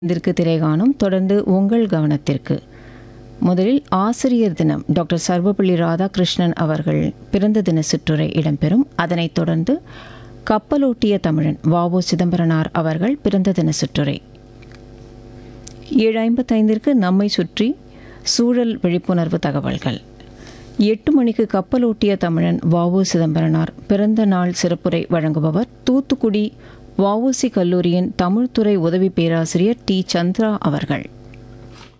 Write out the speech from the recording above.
இதற்கு திரைகாணும் தொடர்ந்து உங்கள் கவனத்திற்கு முதலில் ஆசிரியர் தினம் டாக்டர் சர்வப்பள்ளி ராதாகிருஷ்ணன் அவர்கள் பிறந்த தின சிற்றுரை இடம்பெறும் அதனைத் தொடர்ந்து கப்பலோட்டிய தமிழன் வாவு சிதம்பரனார் அவர்கள் பிறந்த தின சிற்றுரை ஏழு ஐம்பத்தைந்திற்கு நம்மை சுற்றி சூழல் விழிப்புணர்வு தகவல்கள் எட்டு மணிக்கு கப்பலோட்டிய தமிழன் வாவு சிதம்பரனார் பிறந்த நாள் சிறப்புரை வழங்குபவர் தூத்துக்குடி வஉசி கல்லூரியின் தமிழ்துறை உதவி பேராசிரியர் டி சந்திரா அவர்கள்